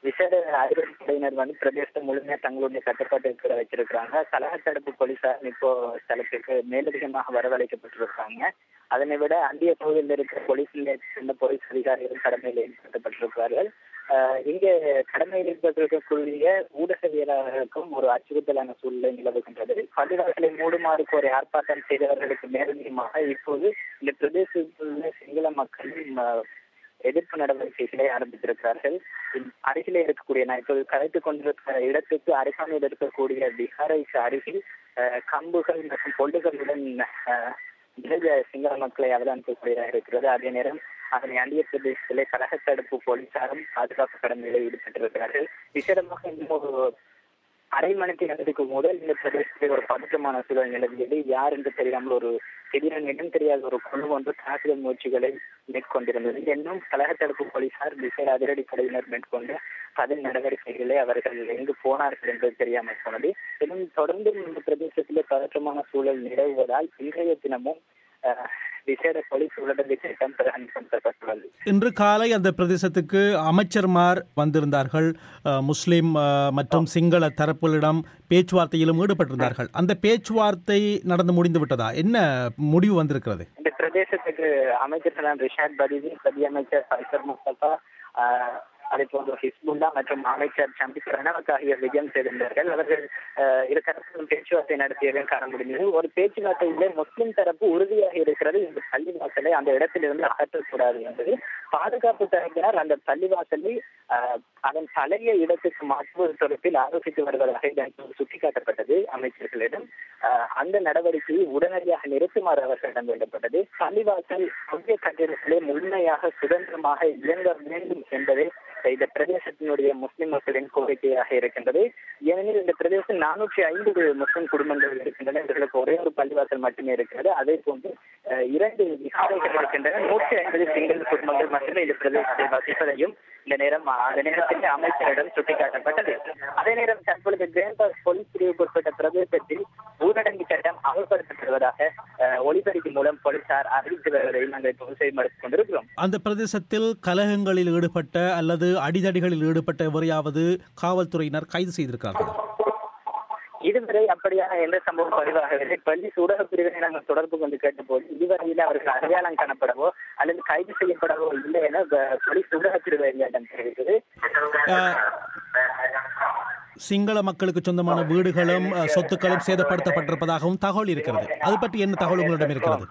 விசேட அதிரடிப்படையினர் வந்து பிரதேசத்தை முழுமையா தங்களுடைய கட்டுப்பாட்டுக்கு வச்சிருக்கிறாங்க கலக தடுப்பு போலீசார் இப்போ ஸ்தலத்திற்கு மேலதிகமாக வரவழைக்கப்பட்டிருக்காங்க அதனை விட அந்திய பகுதியில் இருக்கிற போலீஸ் நிலையத்தில் சேர்ந்த போலீஸ் அதிகாரிகள் கடமையில் ஈடுபடுத்தப்பட்டிருக்கிறார்கள் ஆஹ் இங்கே கடமையில் ஈடுபட்டிருக்கக்கூடிய ஊடகவியலாளர்களுக்கும் ஒரு அச்சுறுத்தலான சூழ்நிலை நிலவுகின்றது பள்ளிவாசலை மூடுமாறு கோரி ஆர்ப்பாட்டம் செய்தவர்களுக்கு மேலதிகமாக இப்போது இந்த பிரதேசத்தில் உள்ள சிங்கள மக்களும் ஆஹ், எதிர்ப்பு நடவடிக்கைகளை ஆரம்பித்திருக்கிறார்கள் இந் அருகிலே இருக்கக்கூடிய நான் இப்போது கலைத்துக் கொண்டிருக்கிற இடத்துக்கு அருகாமையில் இருக்கக்கூடிய விஹாரைக்கு அருகில் ஆஹ், கம்புகள் மற்றும் பொல்லுகளுடன் ஆஹ், நிறைய சிங்கள மக்களை அவதானிக்கக்கூடியதாக இருக்கிறது அதே நேரம் அதனை அண்டிய பிரதேசத்திலே கழக தடுப்பு போலீசாரும் பாதுகாப்பு கடமையில் ஈடுபட்டிருக்கிறார்கள் விசேடமாக இன்னும் ஒரு அரை மணிக்கு நேரத்துக்கு முதல் இந்த பிரதேசத்தில் ஒரு பதற்றமான சூழல் நிலவியது யார் என்று தெரியாமல் ஒரு திடீரென இடம் தெரியாத ஒரு குழு ஒன்று தாக்குதல் முயற்சிகளை மேற்கொண்டிருந்தது இன்னும் கழக தடுப்பு போலீசார் விசேட அதிரடி படையினர் மேற்கொண்ட பதில் நடவடிக்கைகளை அவர்கள் எங்கு போனார்கள் என்பது தெரியாமல் போனது இன்னும் தொடர்ந்து இந்த பிரதேசத்திலே பதற்றமான சூழல் நிலவுவதால் இன்றைய தினமும் அஹ், விசேட போலீஸ் உள்ளடங்கிய திட்டம் பிரகடனப்படுத்தப்பட்டுள்ளது இன்று காலை அந்த பிரதேசத்துக்கு அமைச்சர்மார் வந்திருந்தார்கள் அஹ், முஸ்லிம் அஹ், மற்றும் சிங்கள தரப்புகளிடம் பேச்சுவார்த்தையிலும் ஈடுபட்டிருந்தார்கள் அந்த பேச்சுவார்த்தை நடந்து முடிந்து விட்டதா என்ன முடிவு வந்திருக்கிறது இந்த பிரதேசத்துக்கு அமைச்சர்களான ரிஷாட் பதிவி பிரதி அமைச்சர் ஃபைசர் முஸ்தபா ஆஹ், அதே போன்று ஹிஸ்புல்லா மற்றும் அமைச்சர் சம்பிக் பிரணவக் ஆகியோர் விஜயம் செய்திருந்தார்கள் அவர்கள் ஆஹ், இரு தரப்பிலும் பேச்சுவார்த்தை நடத்தியதை காண முடிந்தது ஒரு பேச்சுவார்த்தையிலே முஸ்லிம் தரப்பு உறுதியாக இருக்கிறது இந்த பள்ளிவாசலை அந்த இடத்திலிருந்து அகற்றக்கூடாது என்பது பாதுகாப்பு தரப்பினர் அந்த பள்ளிவாசலை ஆஹ், அதன் பழைய இடத்துக்கு மாற்றுவது தொடர்பில் ஆலோசித்து வருவதாக இதன் சுட்டிக்காட்டப்பட்டது அமைச்சர்களிடம் ஆஹ், அந்த நடவடிக்கையை உடனடியாக நிறுத்துமாறு அவர்களிடம் வேண்டப்பட்டது பள்ளிவாசல் புதிய கட்டிடத்திலே முழுமையாக சுதந்திரமாக இயங்க வேண்டும் என்பதே இந்த பிரதேசத்தினுடைய முஸ்லிம் மக்களின் கோரிக்கையாக இருக்கின்றது ஏனெனில் இந்த பிரதேசம் நானூற்றி ஐம்பது முஸ்லிம் குடும்பங்கள் இருக்கின்றன இவர்களுக்கு ஒரே ஒரு பள்ளிவாசல் மட்டுமே இருக்கிறது அதே போன்று அஹ், இரண்டு விகாரைகள் இருக்கின்றன நூற்றி ஐம்பது சிங்கள குடும்பங்கள் மட்டுமே இந்த பிரதேசத்தில் வசிப்பதையும் இந்த நேரம் அந்த நேரத்தில் அமைச்சரிடம் சுட்டிக்காட்டப்பட்டது அதே நேரம் தற்பொழுது கிரேன்பாஸ் போலீஸ் பிரிவுக்கு உட்பட்ட பிரதேசத்தில் ஊரடங்கு சட்டம் அமல்படுத்தப்படுவதாக அஹ், ஒலிபெருக்கி மூலம் போலீசார் அறிவித்து வருவதை நாங்கள் இப்போது செய்மடுத்துக் கொண்டிருக்கிறோம் அந்த பிரதேசத்தில் கலகங்களில் ஈடுபட்ட அல்லது அடிதடிகளில் ஈடுபட்ட எவரையாவது காவல்துறையினர் கைது செய்திருக்கிறார்கள் இதுவரை அப்படியான எந்த சம்பவம் பதிவாகவில்லை பள்ளி ஊடக பிரிவினை நாங்கள் தொடர்பு கொண்டு கேட்டபோது இதுவரையில் அவர்கள் அடையாளம் காணப்படவோ அல்லது கைது செய்யப்படவோ இல்லை என ப- போலீஸ் ஊடக பிரிவு எங்களிடம் தெரிவித்தது அஹ், சிங்கள மக்களுக்கு சொந்தமான வீடுகளும் அஹ், சொத்துக்களும் சேதப்படுத்தப்பட்டிருப்பதாகவும் தகவல் இருக்கிறது அது பற்றி என்ன தகவல் உங்களிடம் இருக்கிறது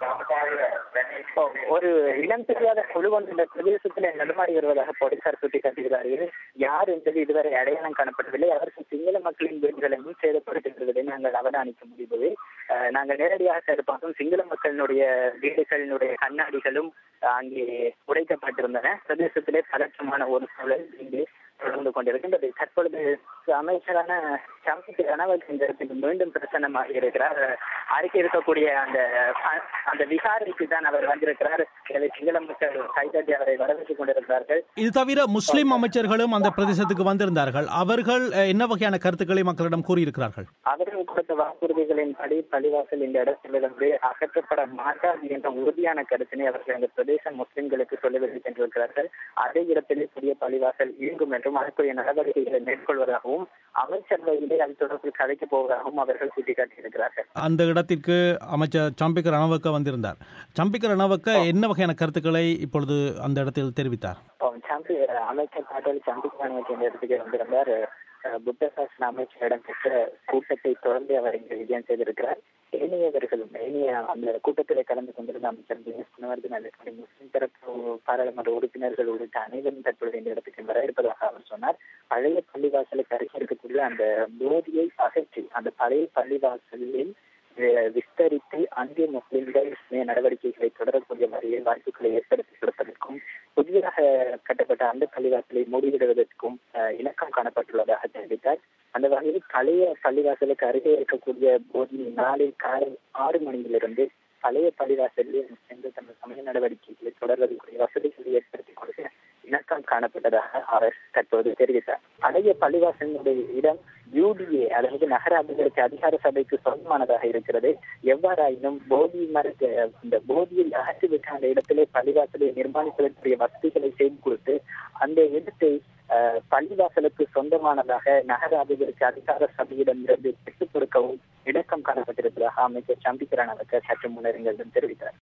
இப்போ ஒரு இனம் தெரியாத குழு ஒன்று இந்த பிரதேசத்தில் நடமாடி வருவதாக போலீசார் சுட்டிக்காட்டுகிறார்கள் யார் என்பது இதுவரை அடையாளம் காணப்படவில்லை அவர்கள் சிங்கள மக்களின் வீடுகளையும் சேதப்படுத்துகிறதை நாங்கள் அவதானிக்க முடிந்தது அஹ், நாங்கள் நேரடியாக சென்று பார்த்தோம் சிங்கள மக்களினுடைய வீடுகளினுடைய கண்ணாடிகளும் அஹ், அங்கே உடைக்கப்பட்டிருந்தன பிரதேசத்திலே பதற்றமான ஒரு சூழல் இங்கு தொடர்ந்து கொண்டிருக்கின்றது தற்பொழுது அமைச்சரான சம்பிக்கு கணவர் இந்த இடத்தில் மீண்டும் பிரசன்னமாக இருக்கிறார் அருகே இருக்கக்கூடிய அந்த ப- அந்த விகாரைக்கு தான் அவர் வந்திருக்கிறார் எனவே சிங்கள மக்கள் கைதட்டி அவரை வரவேற்றுக் கொண்டிருக்கிறார்கள் இது தவிர முஸ்லிம் அமைச்சர்களும் அந்த பிரதேசத்துக்கு வந்திருந்தார்கள் அவர்கள் அஹ், என்ன வகையான கருத்துக்களை மக்களிடம் கூறியிருக்கிறார்கள் அவர்கள் கொடுத்த வாக்குறுதிகளின்படி பள்ளிவாசல் இந்த இடத்திலிருந்து அகற்றப்பட மாட்டாது என்ற உறுதியான கருத்தினை அவர்கள் அந்த பிரதேச முஸ்லிம்களுக்கு சொல்லவில்லை சென்றிருக்கிறார்கள் அதே இடத்திலே புதிய பள்ளிவாசல் இயங்கும் என்றும் அதற்குரிய நடவடிக்கைகளை மேற்கொள்வதாகவும் அமைச்சரவையிலே அது தொடர்பில் கதைக்கப் போவதாகவும் அவர்கள் சுட்டிக்காட்டியிருக்கிறார்கள் அந்த இடத்திற்கு அமைச்சர் சம்பிக்க ரணவக்க வந்திருந்தார் சம்பிக்க ரணவக்க என்ன வகையான கருத்துக்களை இப்பொழுது அந்த இடத்தில் தெரிவித்தார் சாம்பி அமைச்சர் பாட்டல் சம்பிக் இந்த இடத்துக்கு வந்திருந்தார் அஹ், புத்த சாசன அமைச்சரிடம் பெற்ற கூட்டத்தை தொடர்ந்து அவர் இங்கு விஜயம் செய்திருக்கிறார் ஏனையவர்களும் ஏனைய அந்த கூட்டத்தில் கலந்து கொண்டிருந்த அமைச்சர் தினேஷ் குணவர்தன் அதற்கு முஸ்லிம் தரப்பு பாராளுமன்ற உறுப்பினர்கள் உள்ளிட்ட அனைவரும் தற்பொழுது இந்த இடத்துக்கு வர இருப்பதாக அவர் சொன்னார் பழைய பள்ளிவாசலுக்கு அருகே இருக்கக்கூடிய அந்த போதியை அகற்றி அந்த பழைய பள்ளிவாசலில் அஹ், விஸ்தரித்து அந்திய முஸ்லிம்கள் இஸ்லாமிய நடவடிக்கைகளை தொடரக்கூடிய வகையில் வாய்ப்புகளை ஏற்படுத்தி கொடுப்பதற்கும் புதிதாக கட்டப்பட்ட அந்த பள்ளிவாசலை மூடிவிடுவதற்கும் அஹ், இணக்கம் காணப்பட்டுள்ளதாக தெரிவித்தார் அந்த வகையில் பழைய பள்ளிவாசலுக்கு அருகே இருக்கக்கூடிய போதி நாளில் காலை ஆறு மணியிலிருந்து பழைய பள்ளிவாசலில் முஸ்லிம்கள் தங்கள் சமய நடவடிக்கைகளை தொடர்வதற்குரிய வசதிகளை ஏற்படுத்திக் கொடுக்க இணக்கம் காணப்பட்டதாக அவர் தற்போது தெரிவித்தார் பழைய பள்ளிவாசலினுடைய இடம் யூடிஏ அதாவது நகர அபிவிருத்தி அதிகார சபைக்கு சொந்தமானதாக இருக்கிறது எவ்வாறாயினும் போதி மரத்தை இந்த போதியை அகற்றிவிட்ட அந்த இடத்திலே பள்ளிவாசலை நிர்மாணிப்பதற்குரிய வசதிகளை செய்து கொடுத்து அந்த இடத்தை அஹ், பள்ளிவாசலுக்கு சொந்தமானதாக நகர அபிவிருத்தி அதிகார சபையிடமிருந்து பெற்றுக் கொடுக்கவும் இணக்கம் காணப்பட்டிருப்பதாக அமைச்சர் சம்பிக்கிறன் அவர்கள் சற்று முன்னர் எங்களிடம் தெரிவித்தார்